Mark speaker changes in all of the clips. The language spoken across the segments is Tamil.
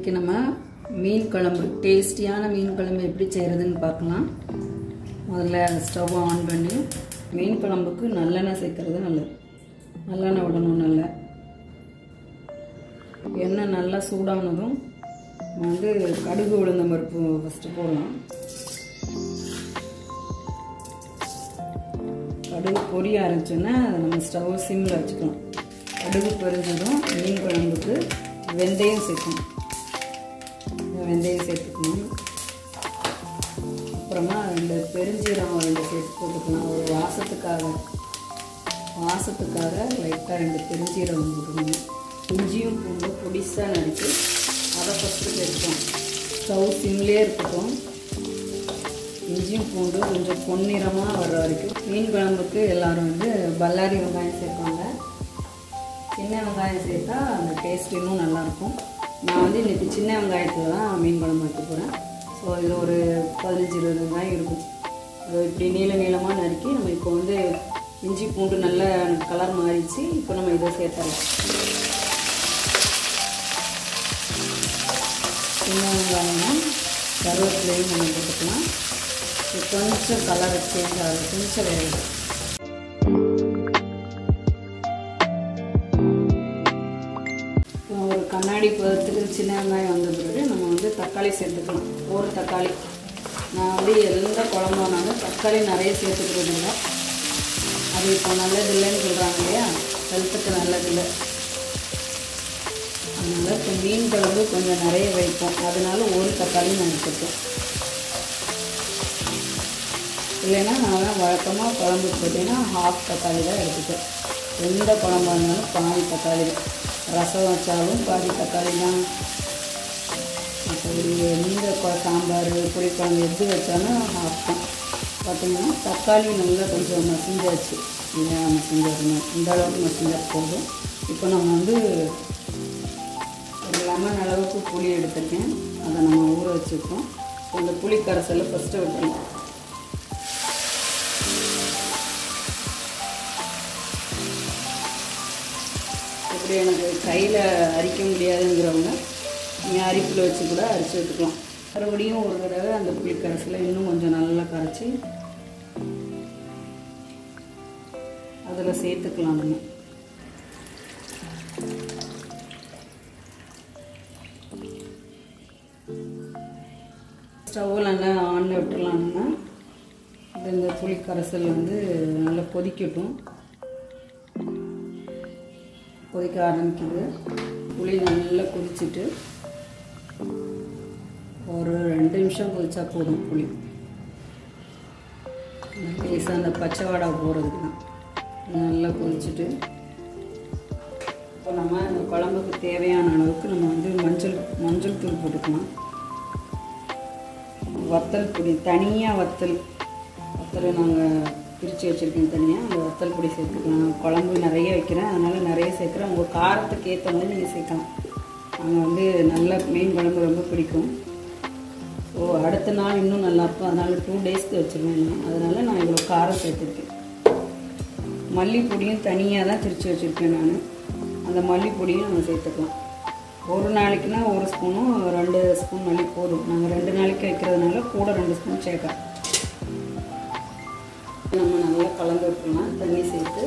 Speaker 1: இன்னைக்கு நம்ம மீன் குழம்பு டேஸ்டியான மீன் குழம்பு எப்படி செய்கிறதுன்னு பார்க்கலாம் முதல்ல ஸ்டவ் ஆன் பண்ணி மீன் குழம்புக்கு நல்லெண்ணெய் சேர்க்கறது நல்லது நல்லெண்ணெய் விடணும் நல்ல எண்ணெய் நல்லா சூடானதும் நம்ம வந்து கடுகு உளுந்தம் பருப்பு ஃபஸ்ட்டு போடலாம் கடுகு பொரிய ஆரம்பிச்சோன்னா அதை நம்ம ஸ்டவ் சிம்மில் வச்சுக்கலாம் கடுகு பொரிஞ்சதும் மீன் குழம்புக்கு வெந்தயம் சேர்க்கணும் வெந்தயம் சேர்த்துக்கணும் அப்புறமா ரெண்டு பெருஞ்சீரகம் ரெண்டு சேர்த்து போட்டுக்கலாம் ஒரு வாசத்துக்காக வாசத்துக்காக லைட்டாக ரெண்டு பெருஞ்சீரகம் போட்டுக்கணும் இஞ்சியும் பூண்டு பொடிசாக நறுக்கி அதை ஃபஸ்ட்டு சேர்த்துக்கணும் ஸ்டவ் சிம்லேயே இருக்கட்டும் இஞ்சியும் பூண்டு கொஞ்சம் பொன்னிறமாக வர்ற வரைக்கும் மீன் குழம்புக்கு எல்லோரும் வந்து பல்லாரி வெங்காயம் சேர்ப்பாங்க சின்ன வெங்காயம் சேர்த்தா அந்த டேஸ்ட் இன்னும் நல்லாயிருக்கும் நான் வந்து இன்றைக்கி சின்ன வெங்காயத்தில் தான் மீன் குழம்பு வைக்க போகிறேன் ஸோ இது ஒரு பதினஞ்சு இருபது வெங்காயம் இருக்கும் அது இப்படி நீள நீளமாக நறுக்கி நம்ம இப்போ வந்து இஞ்சி பூண்டு நல்ல கலர் மாறிடுச்சு இப்போ நம்ம இதை சேர்த்துடலாம் சின்ன வெங்காயமும் கருவேப்பிலையும் நம்ம போட்டுக்கலாம் இது கொஞ்சம் கலர் சேஞ்ச் ஆகுது கொஞ்சம் வேகும் ஒரு கண்ணாடி பதத்துக்கு சின்ன வெங்காயம் வந்த பிறகு நம்ம வந்து தக்காளி சேர்த்துக்கலாம் ஒரு தக்காளி நான் வந்து எந்த குழம்பானாலும் தக்காளி நிறைய சேர்த்துக்கிறது இல்லை அது இப்போ நல்லது இல்லைன்னு சொல்கிறாங்க இல்லையா ஹெல்த்துக்கு நல்லதில்லை அதனால் இப்போ மீன் குழம்பு கொஞ்சம் நிறைய வைப்போம் அதனால ஒரு தக்காளி நான் எடுத்துப்பேன் இல்லைன்னா நான் வழக்கமாக குழம்பு பார்த்தீங்கன்னா ஹாஃப் தக்காளி தான் எடுத்துப்பேன் எந்த குழம்பா இருந்தாலும் பாதி தக்காளி ரசம் வச்சாலும் பாதி தக்காளி தான் மற்றபடி எந்த சாம்பார் புளிக்குழம்பு எது வச்சாலும் ஹாஃப் தான் பார்த்திங்கன்னா தக்காளி நல்லா கொஞ்சம் மசிஞ்சாச்சு இல்லை மசிஞ்சிடணும் இந்த அளவுக்கு மசிஞ்சா போதும் இப்போ நம்ம வந்து ஒரு லெமன் அளவுக்கு புளி எடுத்திருக்கேன் அதை நம்ம ஊற வச்சுருக்கோம் அந்த புளி கரைசலை ஃபஸ்ட்டு விட்டுருணும் இப்படி எனக்கு கையில் அரிக்க முடியாதுங்கிறவங்க நீங்கள் அரிப்பில் வச்சு கூட அரிச்சு விட்டுக்கலாம் மறுபடியும் ஒரு தடவை அந்த புளி கரைசலை இன்னும் கொஞ்சம் நல்லா கரைச்சி அதில் சேர்த்துக்கலாம் நம்ம ஸ்டவ் நல்லா ஆனில் விட்டுடலாம் நம்ம இது இந்த புளி கரைசல் வந்து நல்லா கொதிக்கட்டும் கொதிக்க ஆரம்பிக்குது புளி நல்லா கொதிச்சுட்டு ஒரு ரெண்டு நிமிஷம் கொதிச்சா போதும் புளி லேசாக அந்த பச்சை வாடை போகிறதுக்கு தான் நல்லா கொதிச்சுட்டு இப்போ நம்ம இந்த குழம்புக்கு தேவையான அளவுக்கு நம்ம வந்து மஞ்சள் மஞ்சள் தூள் போட்டுக்கலாம் வத்தல் பொடி தனியாக வத்தல் வத்தல் நாங்கள் பிரித்து வச்சுருக்கேன் தனியாக அந்த வத்தல் பொடி சேர்த்துக்கலாம் குழம்பு நிறைய வைக்கிறேன் அதனால் நிறைய சேர்க்குறேன் உங்கள் காரத்துக்கு ஏற்ற மாதிரி நீங்கள் சேர்க்கலாம் நாங்கள் வந்து நல்ல மீன் குழம்பு ரொம்ப பிடிக்கும் ஸோ அடுத்த நாள் இன்னும் நல்லாயிருக்கும் அதனால் டூ டேஸ்க்கு வச்சுருவேன் நான் அதனால் நான் இவ்வளோ காரம் சேர்த்துருக்கேன் மல்லிப்பொடியும் தனியாக தான் திரித்து வச்சுருக்கேன் நான் அந்த மல்லிப்பொடியும் நம்ம சேர்த்துக்கலாம் ஒரு நாளைக்குனா ஒரு ஸ்பூனும் ரெண்டு ஸ்பூன் மல்லி போதும் நாங்கள் ரெண்டு நாளைக்கு வைக்கிறதுனால கூட ரெண்டு ஸ்பூன் சேர்க்கலாம் நம்ம நல்லா கலந்து விட்டுலாம் தண்ணி சேர்த்து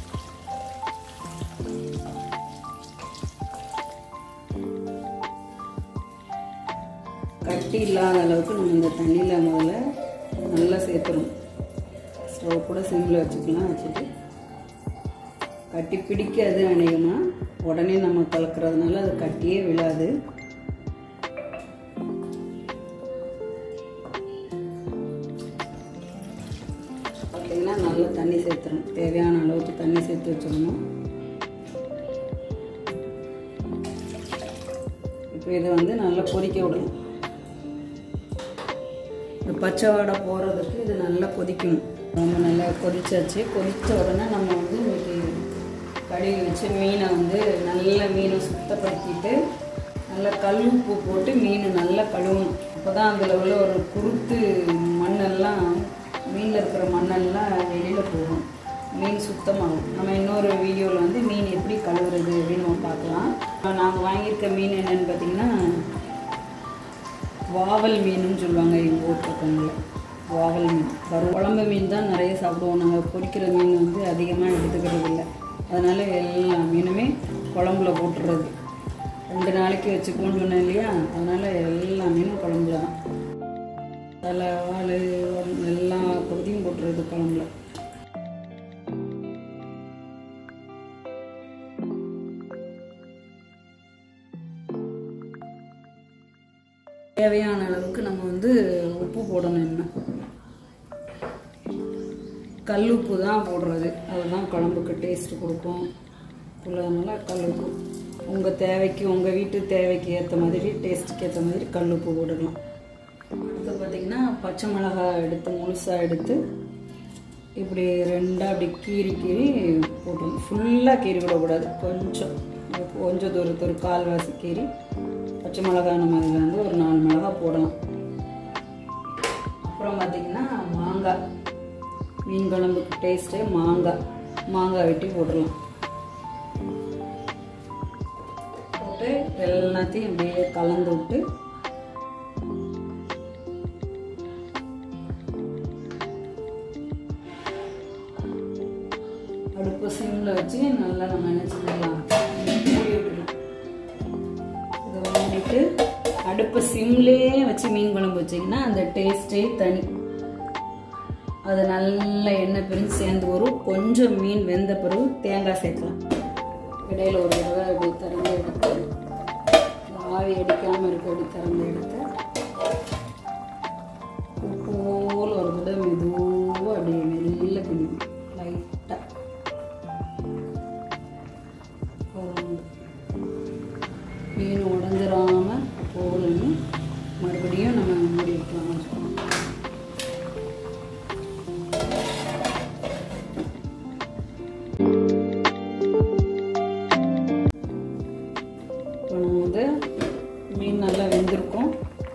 Speaker 1: கட்டி இல்லாத அளவுக்கு நம்ம இந்த தண்ணியில் முதல்ல நல்லா சேர்த்துரும் ஸ்டவ் கூட சிம்மில் வச்சுக்கலாம் வச்சுட்டு கட்டி பிடிக்காது அநேகமாக உடனே நம்ம கலக்கிறதுனால அது கட்டியே விழாது பார்த்தீங்கன்னா நல்லா தண்ணி சேர்த்துறோம் தேவையான அளவுக்கு தண்ணி சேர்த்து வச்சிடணும் இப்போ இதை வந்து நல்லா கொதிக்க விடணும் இந்த பச்சை வாடை போகிறதுக்கு இது நல்லா கொதிக்கணும் ரொம்ப நல்லா கொதிச்சாச்சு கொதித்த உடனே நம்ம வந்து இன்னைக்கு கழுவி வச்சு மீனை வந்து நல்ல மீனை சுத்தப்படுத்திட்டு நல்லா கல் உப்பு போட்டு மீன் நல்லா கழுவணும் அப்போ தான் அதில் உள்ள ஒரு குருத்து மண்ணெல்லாம் மீனில் இருக்கிற மண்ணெல்லாம் வெளியில் போகும் மீன் சுத்தமாகும் நம்ம இன்னொரு வீடியோவில் வந்து மீன் எப்படி கழுவுறது அப்படின்னு நம்ம பார்க்கலாம் நாங்கள் வாங்கியிருக்க மீன் என்னென்னு பார்த்தீங்கன்னா வாவல் மீனுன்னு சொல்லுவாங்க எங்கள் ஊர் பக்கங்களில் வாவல் மீன் வரும் குழம்பு மீன் தான் நிறைய சாப்பிடுவோம் நாங்கள் பொரிக்கிற மீன் வந்து அதிகமாக எடுத்துக்கிறது இல்லை அதனால் எல்லா மீனுமே குழம்புல போட்டுறது ரெண்டு நாளைக்கு வச்சுக்கோன்னு சொன்னேன் இல்லையா அதனால் எல்லா மீனும் குழம்புல தான் தலை வால் உடம்பு எல்லா பகுதியும் போட்டுறது குழம்புல தேவையான அளவுக்கு நம்ம வந்து உப்பு போடணும் இன்னும் கல் உப்பு தான் போடுறது அதுதான் குழம்புக்கு டேஸ்ட் கொடுக்கும் உள்ளதுனால கல் உப்பு உங்கள் தேவைக்கு உங்கள் வீட்டு தேவைக்கு ஏற்ற மாதிரி டேஸ்ட்டுக்கு ஏற்ற மாதிரி கல் உப்பு போட்டுக்கலாம் அடுத்து பார்த்திங்கன்னா பச்சை மிளகாய் எடுத்து முழுசாக எடுத்து இப்படி ரெண்டாக அப்படி கீறி கீறி போட்டுருணும் ஃபுல்லாக கீறி விடக்கூடாது கொஞ்சம் கொஞ்சம் தூரத்து ஒரு கால்வாசி கீறி பச்சை மிளகாய் நம்ம இதில் வந்து ஒரு நாலு மிளகாய் போடலாம் அப்புறம் பார்த்திங்கன்னா மாங்காய் மீன் குழம்புக்கு டேஸ்ட்டே மாங்காய் மாங்காய் வெட்டி போட்டுடலாம் போட்டு எல்லாத்தையும் அப்படியே கலந்து விட்டு அடுப்பு சிம்மில் வச்சு நல்லா நம்ம என்ன செஞ்சிடலாம் மூடி விட்டுடலாம் இதை மூடிட்டு அடுப்பை சிம்லேயே வச்சு மீன் குழம்பு வச்சிங்கன்னா அந்த டேஸ்ட்டே தனி அது நல்ல எண்ணெய் பிரிஞ்சு சேர்ந்து வரும் கொஞ்சம் மீன் வெந்த பிறகு தேங்காய் சேர்க்கலாம் இடையில ஒரு தடவை அப்படி திறந்து எடுத்து ஆவி அடிக்காமல் இருக்க அப்படி திறந்து எடுத்து போல் ஒரு தடவை மெதுவாக அப்படி மெல்ல பிடிக்கும் லைட்டாக மீன் உடஞ்சிராம போகலன்னு மறுபடியும் நம்ம மூடி வைக்கலாம் வச்சுக்கோங்க இப்போ நம்ம வந்து மீன் நல்லா வெந்திருக்கும்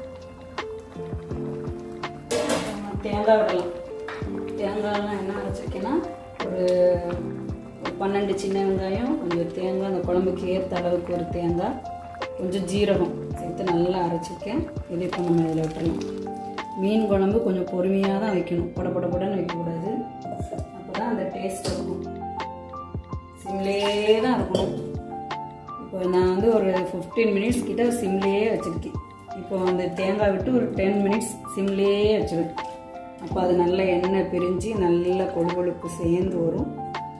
Speaker 1: நம்ம தேங்காய் விடலாம் தேங்காய்லாம் என்ன அரைச்சிருக்கேன்னா ஒரு ஒரு பன்னெண்டு சின்ன வெங்காயம் கொஞ்சம் தேங்காய் அந்த குழம்புக்கு ஏற்ற அளவுக்கு ஒரு தேங்காய் கொஞ்சம் ஜீரகம் சேர்த்து நல்லா அரைச்சிருக்கேன் இது இப்போ நம்ம இதில் விட்டுறலாம் மீன் குழம்பு கொஞ்சம் பொறுமையாக தான் வைக்கணும் பட பட படன்னு வைக்கக்கூடாது அப்போ தான் அந்த டேஸ்ட் இருக்கும் சிம்லேயே தான் இருக்கணும் இப்போ நான் வந்து ஒரு ஃபிஃப்டீன் மினிட்ஸ் கிட்ட சிம்லேயே வச்சுருக்கேன் இப்போ அந்த தேங்காய் விட்டு ஒரு டென் மினிட்ஸ் சிம்லேயே வச்சுருவேன் அப்போ அது நல்ல எண்ணெய் பிரிஞ்சு நல்ல கொழுகொழுப்பு சேர்ந்து வரும்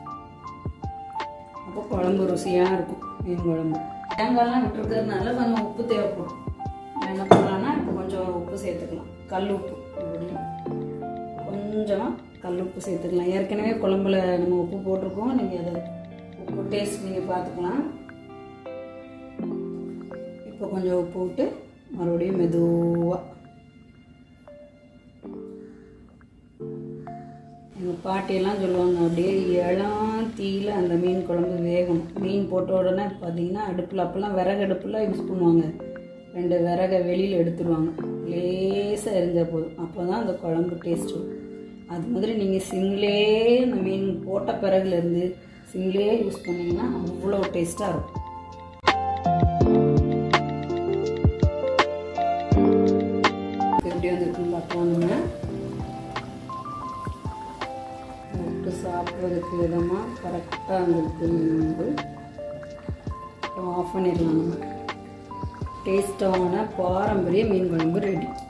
Speaker 1: அப்போ குழம்பு ருசியாக இருக்கும் மீன் குழம்பு தேங்காய்லாம் விட்டுருக்கிறதுனால கொஞ்சம் உப்பு தேவைப்படும் நான் என்ன பண்ணலான்னா இப்போ கொஞ்சம் உப்பு சேர்த்துக்கலாம் கல் உப்பு மறுபடியும் கொஞ்சமாக கல் உப்பு சேர்த்துக்கலாம் ஏற்கனவே குழம்புல நம்ம உப்பு போட்டிருக்கோம் நீங்கள் அதை உப்பு டேஸ்ட் நீங்கள் பார்த்துக்கலாம் இப்போ கொஞ்சம் உப்பு விட்டு மறுபடியும் மெதுவாக எங்கள் பாட்டியெல்லாம் சொல்லுவாங்க அப்படியே இளம் தீயில அந்த மீன் குழம்பு வேகணும் மீன் போட்ட உடனே பார்த்தீங்கன்னா அடுப்பில் அப்போல்லாம் விறகு அடுப்பில் யூஸ் பண்ணுவாங்க ரெண்டு விறகை வெளியில் எடுத்துருவாங்க லேசாக எரிஞ்சால் போதும் அப்போ தான் அந்த குழம்பு டேஸ்ட் வரும் அது மாதிரி நீங்கள் சிம்லே அந்த மீன் போட்ட பிறகுலேருந்து சிம்லே யூஸ் பண்ணிங்கன்னா அவ்வளோ டேஸ்ட்டாக இருக்கும் எப்படி வந்திருக்குன்னு பார்க்கலாம் நம்ம முட்டு சாப்பிட்றதுக்கு விதமாக கரெக்டாக வந்திருக்கு வந்து ஆஃப் பண்ணிடலாம் நம்ம டேஸ்டான பாரம்பரிய மீன் குழம்பு ரெடி